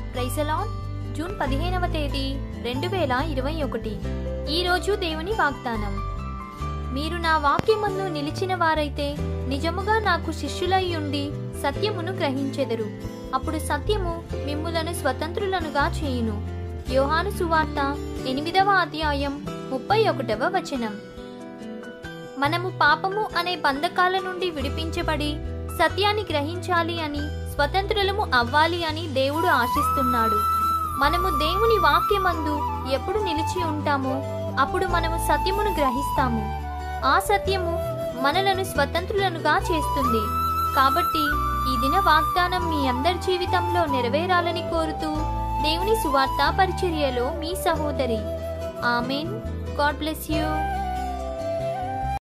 ప్రైసలాన్ June పదిహేనవ తేదీ రెండు వేల ఇరవై ఒకటి ఈరోజు దేవుని వాగ్దానం మీరు నా వాక్యమందు నిలిచిన వారైతే నిజముగా నాకు శిష్యులై ఉండి సత్యమును గ్రహించెదరు అప్పుడు సత్యము మిమ్ములను స్వతంత్రులనుగా చేయును యోహాను సువార్త ఎనిమిదవ అధ్యాయం ముప్పై ఒకటవ వచనం మనము పాపము అనే బంధకాల నుండి విడిపించబడి సత్యాన్ని గ్రహించాలి అని స్వతంత్రులము అవ్వాలి అని దేవుడు ఆశిస్తున్నాడు మనము దేవుని వాక్యమందు ఎప్పుడు నిలిచి ఉంటామో అప్పుడు మనము సత్యమును గ్రహిస్తాము ఆ సత్యము మనలను స్వతంత్రులనుగా చేస్తుంది కాబట్టి ఈ దిన వాగ్దానం మీ అందరి జీవితంలో నెరవేరాలని కోరుతూ దేవుని సువార్త పరిచర్యలో మీ సహోదరి ఆమెన్ గాడ్ బ్లెస్ యూ